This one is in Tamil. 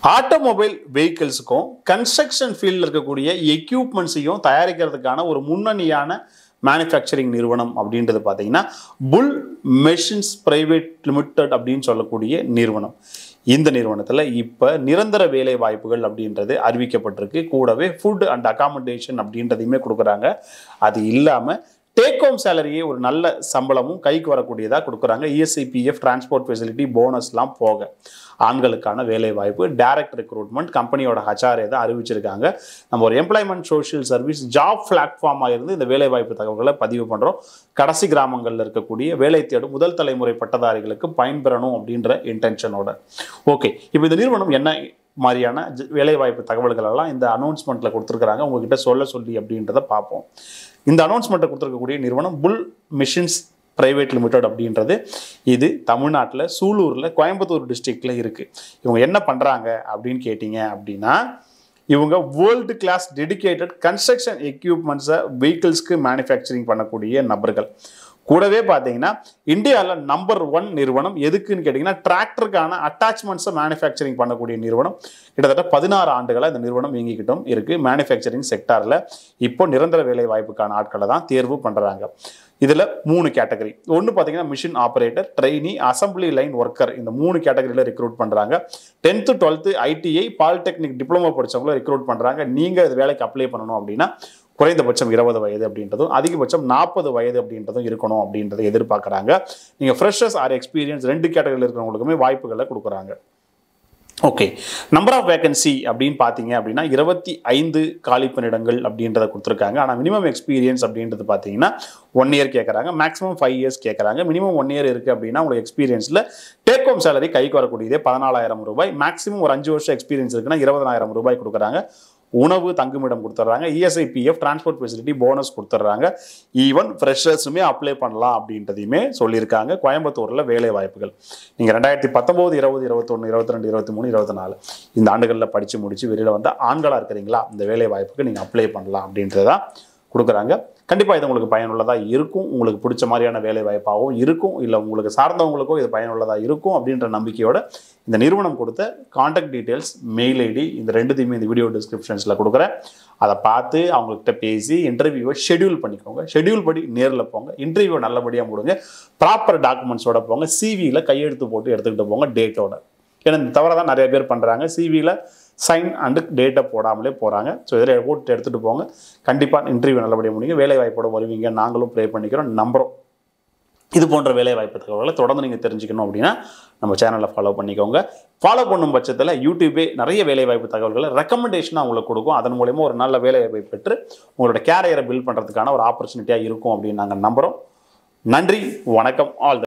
ஆட்டோமொபைல் வெஹிக்கிள்ஸுக்கும் கன்ஸ்ட்ரக்ஷன் ஃபீல்டில் இருக்கக்கூடிய எக்யூப்மெண்ட்ஸையும் தயாரிக்கிறதுக்கான ஒரு முன்னணியான மேனுஃபேக்சரிங் நிறுவனம் அப்படின்றது பார்த்தீங்கன்னா புல் மெஷின்ஸ் பிரைவேட் லிமிடெட் அப்படின்னு சொல்லக்கூடிய நிறுவனம் இந்த நிறுவனத்தில் இப்போ நிரந்தர வேலை வாய்ப்புகள் அப்படின்றது அறிவிக்கப்பட்டிருக்கு கூடவே ஃபுட் அண்ட் அகாமடேஷன் அப்படின்றதையுமே கொடுக்குறாங்க அது இல்லாமல் டேக் ஹோம் சேலரியே ஒரு நல்ல சம்பளமும் கைக்கு வரக்கூடியதாக கொடுக்குறாங்க இஎஸ்ஐபிஎஃப் டிரான்ஸ்போர்ட் ஃபெசிலிட்டி போனஸ்லாம் போக ஆண்களுக்கான வேலை வாய்ப்பு டைரக்ட் ரெக்ரூட்மெண்ட் கம்பெனியோட ஹச்ஆர்ஏ தான் அறிவிச்சிருக்காங்க நம்ம ஒரு எம்ப்ளாய்மெண்ட் சோஷியல் சர்வீஸ் ஜாப் பிளாட்ஃபார்மாக இருந்து இந்த வேலை வாய்ப்பு தகவல்களை பதிவு பண்ணுறோம் கடைசி கிராமங்களில் இருக்கக்கூடிய வேலை தேடும் முதல் தலைமுறை பட்டதாரிகளுக்கு பயன்பெறணும் அப்படின்ற இன்டென்ஷனோட ஓகே இப்போ இந்த நிறுவனம் என்ன மாதிரியான ஜ- வேலைவாய்ப்பு தகவல்கள் எல்லாம் இந்த அனௌன்ஸ்மெண்ட்டில் கொடுத்துருக்குறாங்க உங்ககிட்ட சொல்ல சொல்லி அப்படின்றத பார்ப்போம் இந்த அனௌன்ஸ்மெண்ட்டை கொடுத்துருக்கக்கூடிய நிறுவனம் புல் மிஷின்ஸ் பிரைவேட் லிமிடெட் அப்படின்றது இது தமிழ்நாட்டில் சூலூரில் கோயம்புத்தூர் டிஸ்ட்ரிக்டில் இருக்குது இவங்க என்ன பண்ணுறாங்க அப்படின்னு கேட்டிங்க அப்படின்னா இவங்க வேர்ல்டு கிளாஸ் டெடிகேட்டட் கன்ஸ்ட்ரக்ஷன் எக்யூப்மெண்ட்ஸை வெஹிக்கிள்ஸ்க்கு மேனுஃபேக்சரிங் பண்ணக்கூடிய நபர்கள் கூடவே பார்த்தீங்கன்னா இந்தியாவில் நம்பர் ஒன் நிறுவனம் எதுக்குன்னு கேட்டிங்கன்னா டிராக்டருக்கான அட்டாச்மெண்ட்ஸை மேனுஃபேக்சரிங் பண்ணக்கூடிய நிறுவனம் கிட்டத்தட்ட பதினாறு ஆண்டுகளாக இந்த நிறுவனம் இயங்கிக்கிட்டும் இருக்குது மேனுஃபேக்சரிங் செக்டாரில் இப்போ நிரந்தர வேலை வாய்ப்புக்கான ஆட்களை தான் தேர்வு பண்ணுறாங்க இதில் மூணு கேட்டகரி ஒன்று பார்த்தீங்கன்னா machine operator trainee assembly line worker இந்த மூணு கேட்டகரியில் ரெக்ரூட் பண்ணுறாங்க tenth twelfth ITI polytechnic diploma படிச்சவங்கள ரெக்ரூட் பண்ணுறாங்க நீங்கள் இது வேலைக்கு அப்ளை பண்ணணும் அப்படின்னா குறைந்தபட்சம் இருபது வயது அப்படின்றதும் அதிகபட்சம் நாற்பது வயது அப்படின்றதும் இருக்கணும் அப்படின்றத எதிர்பார்க்குறாங்க நீங்கள் ஃப்ரெஷர்ஸ் ஆர் எக்ஸ்பீரியன்ஸ் ரெண்டு கேட்டகரியில் இருக்கிறவங்களுக்குமே வாய்ப்புகளை கொடுக்குறாங்க ஓகே நம்பர் ஆஃப் வேகன்சி அப்படின்னு பார்த்தீங்க அப்படின்னா இருபத்தி ஐந்து காலி பணியிடங்கள் அப்படின்றத கொடுத்துருக்காங்க ஆனால் மினிமம் எக்ஸ்பீரியன்ஸ் அப்படின்றது பார்த்தீங்கன்னா ஒன் இயர் கேட்குறாங்க மேக்ஸிமம் ஃபைவ் இயர்ஸ் கேட்குறாங்க மினிமம் ஒன் இயர் இருக்குது அப்படின்னா உங்களுக்கு எக்ஸ்பீரியன்ஸில் டேக் ஹோம் சேலரி கைக்கு வரக்கூடியதே பதினாலாயிரம் ரூபாய் மேக்ஸிமம் ஒரு அஞ்சு வருஷம் எக்ஸ்பீரியன்ஸ் இருக்குன்னா இருபதனாயிரம் ரூபாய் கொடுக்குறாங்க உணவு தங்குமிடம் கொடுத்துட்றாங்க இஎஸ்ஐபிஎஃப் டிரான்ஸ்போர்ட் ஃபெசிலிட்டி போனஸ் கொடுத்துட்றாங்க ஈவன் ஃப்ரெஷர்ஸுமே அப்ளை பண்ணலாம் அப்படின்றதையுமே சொல்லியிருக்காங்க கோயம்புத்தூரில் வேலை வாய்ப்புகள் நீங்கள் ரெண்டாயிரத்தி பத்தொம்போது இருபது இருபத்தொன்று இருபத்தி ரெண்டு இருபத்தி மூணு இருபத்தி நாலு இந்த ஆண்டுகளில் படித்து முடித்து வெளியில் வந்து ஆண்களாக இருக்கிறீங்களா இந்த வேலை வாய்ப்புக்கு நீங்கள் அப்ளை பண்ணலாம் அப்படின்றதா கொடுக்குறாங்க கண்டிப்பாக இது உங்களுக்கு பயனுள்ளதாக இருக்கும் உங்களுக்கு பிடிச்ச மாதிரியான வேலை வாய்ப்பாகவும் இருக்கும் இல்லை உங்களுக்கு சார்ந்தவங்களுக்கும் இது பயனுள்ளதாக இருக்கும் அப்படின்ற நம்பிக்கையோட இந்த நிறுவனம் கொடுத்த காண்டாக்ட் டீட்டெயில்ஸ் மெயில் ஐடி இந்த ரெண்டுத்தையுமே இந்த வீடியோ டிஸ்கிரிப்ஷன்ஸில் கொடுக்குறேன் அதை பார்த்து அவங்கக்கிட்ட பேசி இன்டர்வியூவை ஷெட்யூல் பண்ணிக்கோங்க ஷெட்யூல் படி நேரில் போங்க இன்டர்வியூவை நல்லபடியாக முடிங்க ப்ராப்பர் டாக்குமெண்ட்ஸோட போங்க சிவியில் கையெழுத்து போட்டு எடுத்துக்கிட்டு போங்க டேட்டோட ஏன்னா இந்த தவிர தான் நிறைய பேர் பண்ணுறாங்க சிவியில் சைன் அண்டு டேட்டை போடாமலே போகிறாங்க ஸோ இதில் போட்டு எடுத்துகிட்டு போங்க கண்டிப்பாக இன்டர்வியூ நல்லபடியாக முடிங்க வேலை வாய்ப்போட வருவீங்க நாங்களும் ப்ரே பண்ணிக்கிறோம் நம்புகிறோம் இது போன்ற வேலை வாய்ப்பு தகவல்களை தொடர்ந்து நீங்கள் தெரிஞ்சுக்கணும் அப்படின்னா நம்ம சேனலை ஃபாலோ பண்ணிக்கோங்க ஃபாலோ பண்ணும் பட்சத்தில் யூடியூபே நிறைய வேலை வாய்ப்பு தகவல்களை ரெக்கமெண்டேஷனாக உங்களுக்கு கொடுக்கும் அதன் மூலயமா ஒரு நல்ல வேலை வாய்ப்பை பெற்று உங்களோட கேரியரை பில்ட் பண்ணுறதுக்கான ஒரு ஆப்பர்ச்சுனிட்டியாக இருக்கும் அப்படின்னு நாங்கள் நம்புகிறோம் நன்றி வணக்கம் ஆல்